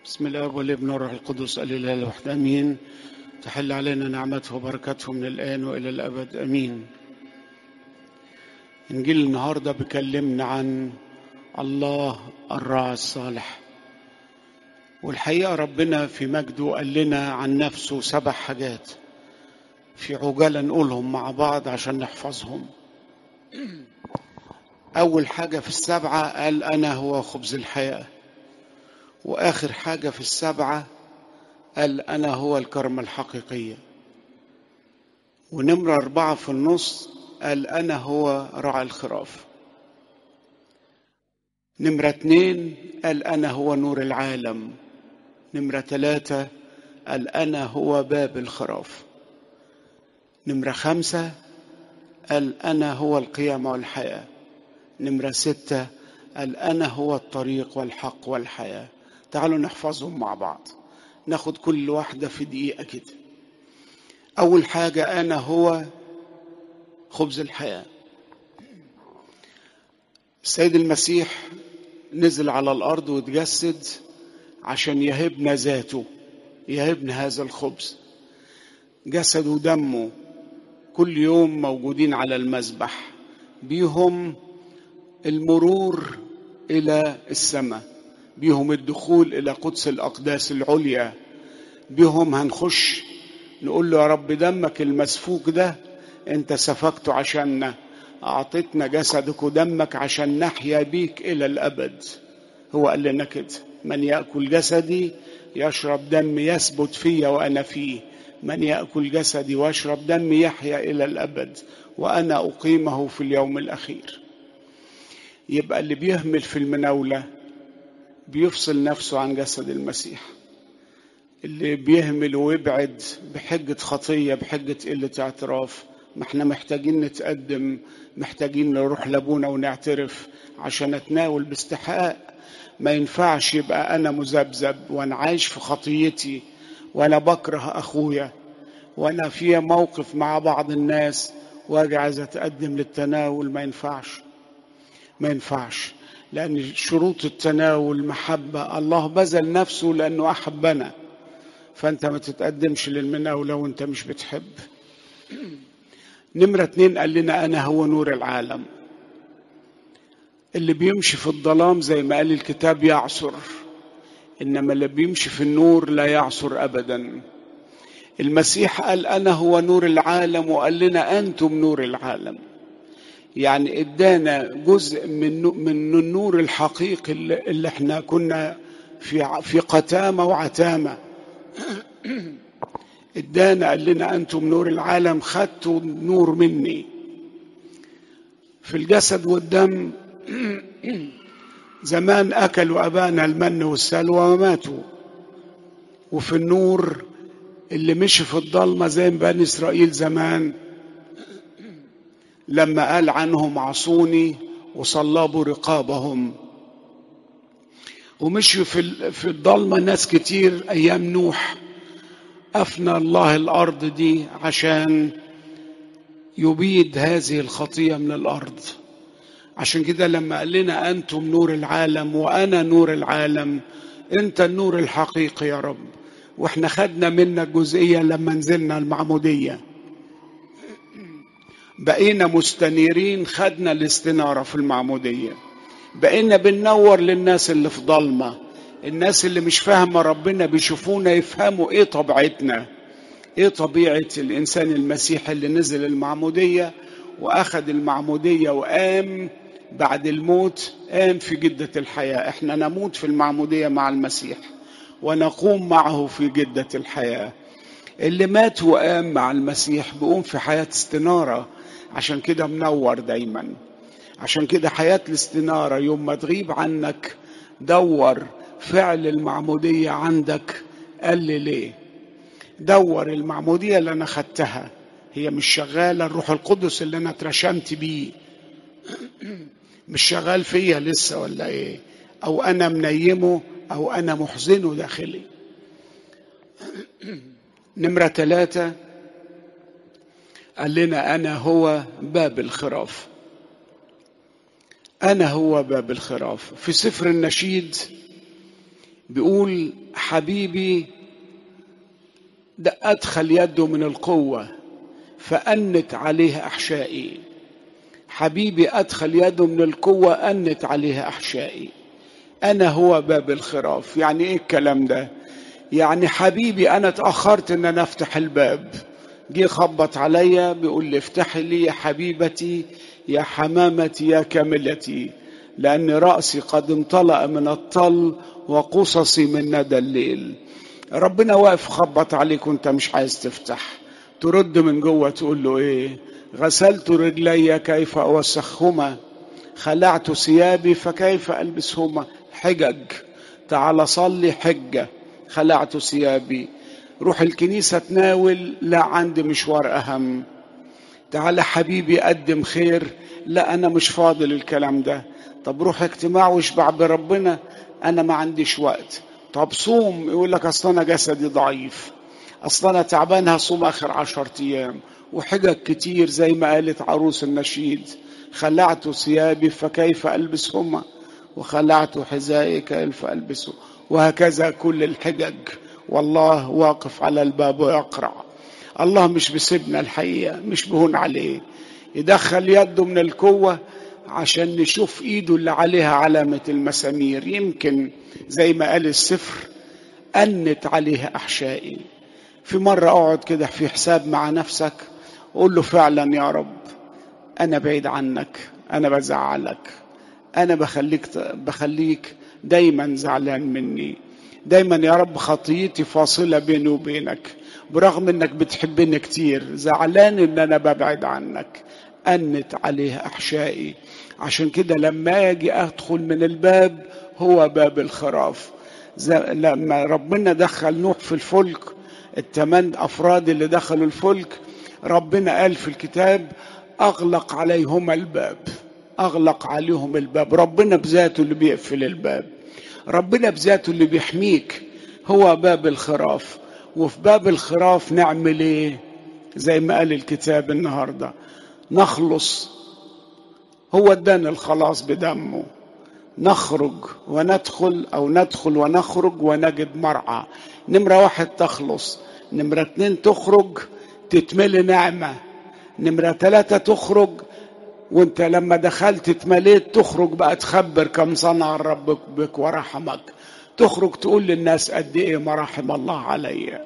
بسم الله والابن والروح القدس الاله الواحد امين تحل علينا نعمته وبركاته من الان والى الابد امين انجيل النهارده بيكلمنا عن الله الراعي الصالح والحقيقه ربنا في مجده قال لنا عن نفسه سبع حاجات في عجاله نقولهم مع بعض عشان نحفظهم اول حاجه في السبعه قال انا هو خبز الحياه واخر حاجه في السبعه قال انا هو الكرمه الحقيقيه ونمره اربعه في النص قال انا هو راعي الخراف نمره اتنين قال انا هو نور العالم نمره ثلاثه قال انا هو باب الخراف نمره خمسه قال انا هو القيامه والحياه نمره سته قال انا هو الطريق والحق والحياه تعالوا نحفظهم مع بعض ناخد كل واحدة في دقيقة كده أول حاجة أنا هو خبز الحياة السيد المسيح نزل على الأرض وتجسد عشان يهبنا ذاته يهبنا هذا الخبز جسد ودمه كل يوم موجودين على المذبح بيهم المرور إلى السماء بيهم الدخول الى قدس الاقداس العليا بيهم هنخش نقول له يا رب دمك المسفوك ده انت سفكته عشاننا اعطيتنا جسدك ودمك عشان نحيا بيك الى الابد هو قال لنا كده من ياكل جسدي يشرب دمي يثبت فيا وانا فيه من ياكل جسدي ويشرب دمي يحيا الى الابد وانا اقيمه في اليوم الاخير يبقى اللي بيهمل في المناوله بيفصل نفسه عن جسد المسيح اللي بيهمل ويبعد بحجة خطية بحجة قلة اعتراف ما احنا محتاجين نتقدم محتاجين نروح لابونا ونعترف عشان اتناول باستحقاق ما ينفعش يبقى انا مذبذب وانا عايش في خطيتي وانا بكره اخويا وانا في موقف مع بعض الناس واجي عايز اتقدم للتناول ما ينفعش ما ينفعش لأن شروط التناول محبة الله بذل نفسه لأنه أحبنا فأنت ما تتقدمش للمناولة وأنت مش بتحب نمرة اتنين قال لنا أنا هو نور العالم اللي بيمشي في الظلام زي ما قال الكتاب يعصر إنما اللي بيمشي في النور لا يعصر أبدا المسيح قال أنا هو نور العالم وقال لنا أنتم نور العالم يعني ادانا جزء من من النور الحقيقي اللي احنا كنا في في قتامه وعتامه ادانا قال لنا انتم نور العالم خدتوا نور مني في الجسد والدم زمان اكلوا ابانا المن والسلوى وماتوا وفي النور اللي مشي في الضلمه زي بني اسرائيل زمان لما قال عنهم عصوني وصلبوا رقابهم ومشوا في في الضلمه ناس كتير ايام نوح افنى الله الارض دي عشان يبيد هذه الخطيه من الارض عشان كده لما قال لنا انتم نور العالم وانا نور العالم انت النور الحقيقي يا رب واحنا خدنا منك جزئيه لما نزلنا المعموديه بقينا مستنيرين خدنا الاستنارة في المعمودية بقينا بننور للناس اللي في ضلمة الناس اللي مش فاهمة ربنا بيشوفونا يفهموا ايه طبيعتنا ايه طبيعة الانسان المسيحي اللي نزل المعمودية واخد المعمودية وقام بعد الموت قام في جدة الحياة احنا نموت في المعمودية مع المسيح ونقوم معه في جدة الحياة اللي مات وقام مع المسيح بيقوم في حياة استنارة عشان كده منور دايما عشان كده حياة الاستنارة يوم ما تغيب عنك دور فعل المعمودية عندك قال لي ليه دور المعمودية اللي أنا خدتها هي مش شغالة الروح القدس اللي أنا اترشمت بيه مش شغال فيا لسه ولا إيه أو أنا منيمه أو أنا محزنه داخلي نمرة ثلاثة قال لنا أنا هو باب الخراف أنا هو باب الخراف في سفر النشيد بيقول حبيبي ده أدخل يده من القوة فأنت عليه أحشائي حبيبي أدخل يده من القوة أنت عليه أحشائي أنا هو باب الخراف يعني إيه الكلام ده يعني حبيبي أنا اتأخرت إن أنا أفتح الباب جه خبط عليا بيقول لي افتحي لي يا حبيبتي يا حمامتي يا كاملتي لأن رأسي قد امتلأ من الطل وقصصي من ندى الليل ربنا واقف خبط عليك وانت مش عايز تفتح ترد من جوه تقول له ايه غسلت رجلي كيف اوسخهما خلعت ثيابي فكيف البسهما حجج تعال صلي حجه خلعت ثيابي روح الكنيسه تناول لا عندي مشوار اهم تعال حبيبي قدم خير لا انا مش فاضي للكلام ده طب روح اجتماع واشبع بربنا انا ما عنديش وقت طب صوم يقول لك اصل انا جسدي ضعيف اصل انا تعبان هصوم اخر عشر ايام وحجج كتير زي ما قالت عروس النشيد خلعت ثيابي فكيف البسهما وخلعت حذائي كيف البسه وهكذا كل الحجج والله واقف على الباب ويقرع الله مش بيسيبنا الحقيقه مش بهون عليه يدخل يده من القوه عشان نشوف ايده اللي عليها علامه المسامير يمكن زي ما قال السفر أنت عليها أحشائي في مرة أقعد كده في حساب مع نفسك قول له فعلا يا رب أنا بعيد عنك أنا بزعلك أنا بخليك بخليك دايما زعلان مني دايما يا رب خطيتي فاصلة بيني وبينك برغم انك بتحبني كتير زعلان ان انا ببعد عنك أنت عليها أحشائي عشان كده لما أجي أدخل من الباب هو باب الخراف لما ربنا دخل نوح في الفلك الثمان افراد اللي دخلوا الفلك ربنا قال في الكتاب اغلق عليهما الباب اغلق عليهم الباب ربنا بذاته اللي بيقفل الباب ربنا بذاته اللي بيحميك هو باب الخراف وفي باب الخراف نعمل ايه زي ما قال الكتاب النهارده نخلص هو ادانا الخلاص بدمه نخرج وندخل او ندخل ونخرج ونجد مرعى نمرة واحد تخلص نمرة اتنين تخرج تتملي نعمة نمرة ثلاثة تخرج وانت لما دخلت اتمليت تخرج بقى تخبر كم صنع الرب بك ورحمك تخرج تقول للناس قد ايه مراحم الله عليا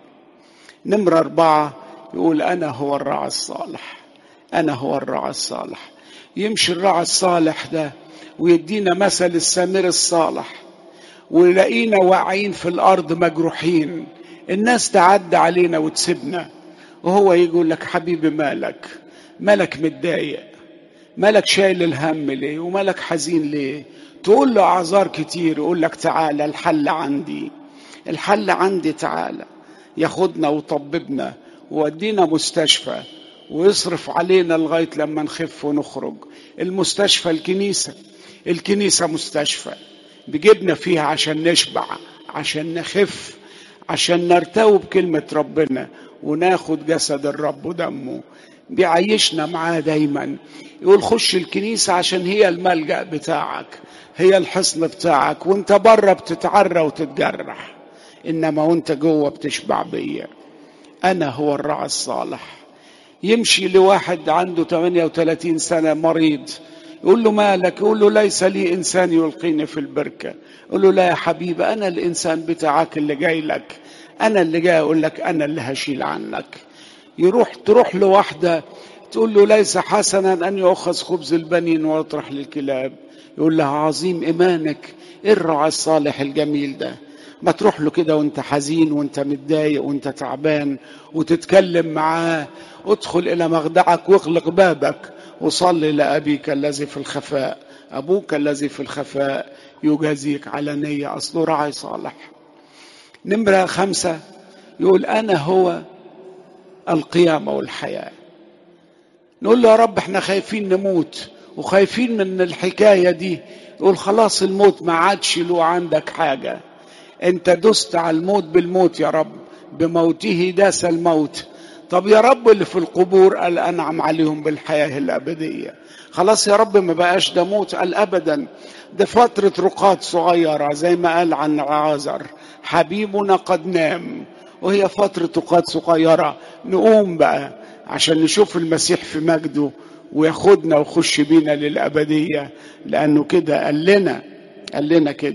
نمرة أربعة يقول أنا هو الراعي الصالح أنا هو الراعي الصالح يمشي الراعي الصالح ده ويدينا مثل السامر الصالح ويلاقينا واقعين في الارض مجروحين الناس تعدى علينا وتسيبنا وهو يقول لك حبيبي مالك مالك متضايق مالك شايل الهم ليه ومالك حزين ليه تقول له اعذار كتير يقول لك تعالى الحل عندي الحل عندي تعالى ياخدنا ويطببنا وودينا مستشفى ويصرف علينا لغايه لما نخف ونخرج المستشفى الكنيسه الكنيسة مستشفى بجبنا فيها عشان نشبع عشان نخف عشان نرتوي بكلمة ربنا وناخد جسد الرب ودمه بيعيشنا معاه دايما يقول خش الكنيسة عشان هي الملجأ بتاعك هي الحصن بتاعك وانت بره بتتعرى وتتجرح انما وانت جوه بتشبع بيا انا هو الراعي الصالح يمشي لواحد عنده 38 سنة مريض يقول له مالك يقول له ليس لي انسان يلقيني في البركه يقول له لا يا حبيبي انا الانسان بتاعك اللي جاي لك انا اللي جاي اقول لك انا اللي هشيل عنك يروح تروح لواحده تقول له ليس حسنا ان يؤخذ خبز البنين ويطرح للكلاب يقول لها عظيم ايمانك ايه الرعى الصالح الجميل ده ما تروح له كده وانت حزين وانت متضايق وانت تعبان وتتكلم معاه ادخل الى مخدعك واغلق بابك وصلي لأبيك الذي في الخفاء أبوك الذي في الخفاء يجازيك علانية أصله راعي صالح نمرة خمسة يقول أنا هو القيامة والحياة نقول له يا رب احنا خايفين نموت وخايفين من الحكاية دي يقول خلاص الموت ما عادش له عندك حاجة انت دست على الموت بالموت يا رب بموته داس الموت طب يا رب اللي في القبور قال انعم عليهم بالحياه الابديه خلاص يا رب ما بقاش ده موت قال ابدا ده فتره رقاد صغيره زي ما قال عن عازر حبيبنا قد نام وهي فتره رقاد صغيره نقوم بقى عشان نشوف المسيح في مجده وياخدنا ويخش بينا للابديه لانه كده قال لنا قال لنا كده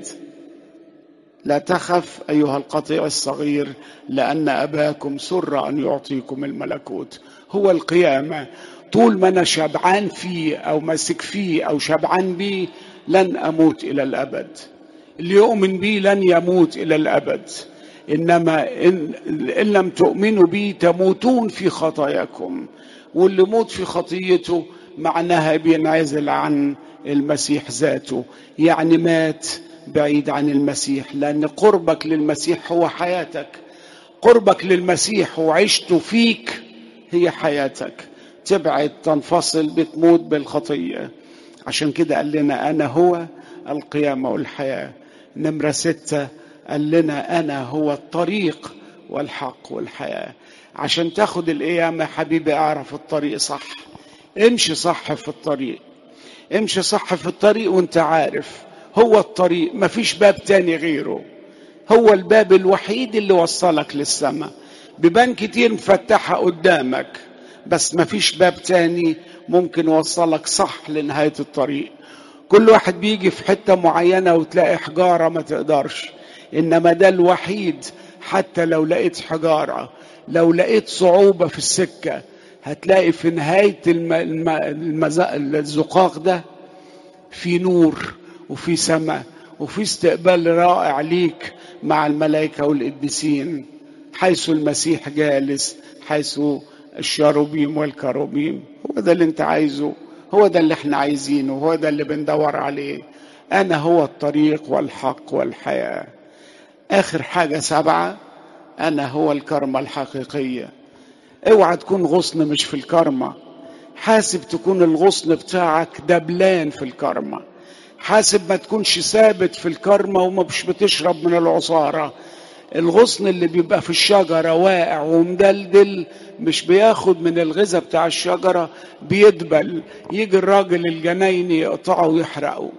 لا تخف ايها القطيع الصغير لان اباكم سر ان يعطيكم الملكوت هو القيامه طول ما انا شبعان فيه او ماسك فيه او شبعان بيه لن اموت الى الابد اللي يؤمن بيه لن يموت الى الابد انما ان, إن لم تؤمنوا بي تموتون في خطاياكم واللي موت في خطيته معناها بينعزل عن المسيح ذاته يعني مات بعيد عن المسيح لأن قربك للمسيح هو حياتك قربك للمسيح وعشته فيك هي حياتك تبعد تنفصل بتموت بالخطية عشان كده قال لنا أنا هو القيامة والحياة نمرة ستة قال لنا أنا هو الطريق والحق والحياة عشان تاخد القيامة حبيبي أعرف الطريق صح امشي صح في الطريق امشي صح في الطريق وانت عارف هو الطريق مفيش باب تاني غيره هو الباب الوحيد اللي وصلك للسماء بيبان كتير مفتحة قدامك بس مفيش باب تاني ممكن يوصلك صح لنهاية الطريق كل واحد بيجي في حتة معينة وتلاقي حجارة ما تقدرش إنما ده الوحيد حتى لو لقيت حجارة لو لقيت صعوبة في السكة هتلاقي في نهاية الم... الم... المز... الزقاق ده في نور وفي سماء وفي استقبال رائع ليك مع الملائكة والقديسين حيث المسيح جالس حيث الشاروبيم والكروبيم هو ده اللي انت عايزه هو ده اللي احنا عايزينه هو ده اللي بندور عليه انا هو الطريق والحق والحياة اخر حاجة سبعة انا هو الكرمة الحقيقية اوعى تكون غصن مش في الكرمة حاسب تكون الغصن بتاعك دبلان في الكرمة حاسب ما تكونش ثابت في الكرمة ومش بتشرب من العصارة الغصن اللي بيبقى في الشجرة واقع ومدلدل مش بياخد من الغذاء بتاع الشجرة بيدبل يجي الراجل الجنايني يقطعه ويحرقه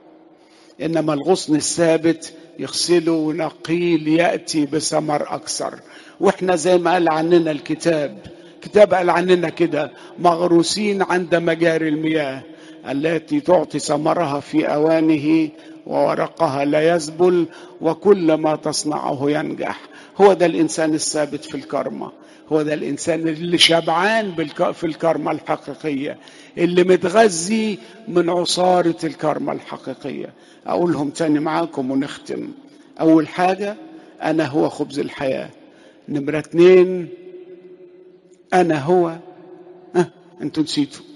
إنما الغصن الثابت يغسله وينقيه ليأتي بثمر أكثر وإحنا زي ما قال عننا الكتاب كتاب قال عننا كده مغروسين عند مجاري المياه التي تعطي ثمرها في اوانه وورقها لا يذبل وكل ما تصنعه ينجح هو ده الانسان الثابت في الكرمه هو ده الانسان اللي شبعان في الكرمه الحقيقيه اللي متغذي من عصاره الكرمه الحقيقيه اقولهم تاني معاكم ونختم اول حاجه انا هو خبز الحياه نمره اتنين انا هو أه انتوا نسيتوا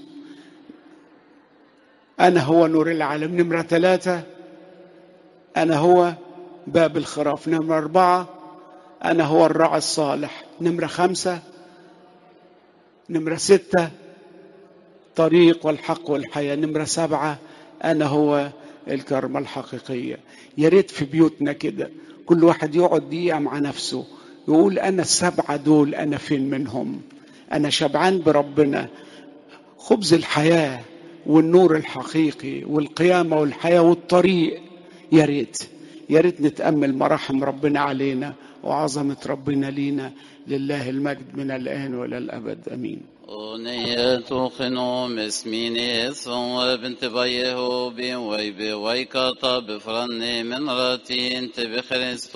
أنا هو نور العالم نمرة ثلاثة أنا هو باب الخراف نمرة أربعة أنا هو الراعي الصالح نمرة خمسة نمرة ستة طريق والحق والحياة نمرة سبعة أنا هو الكرمة الحقيقية يا ريت في بيوتنا كده كل واحد يقعد دقيقة مع نفسه يقول أنا السبعة دول أنا فين منهم أنا شبعان بربنا خبز الحياة والنور الحقيقي والقيامة والحياة والطريق يا ريت يا ريت نتأمل مراحم ربنا علينا وعظمة ربنا لينا لله المجد من الآن وإلى الأبد أمين أغنية خنوم اسميني صو بنت بيه بي وي بي وي كطب فرني من راتي انت بخريستو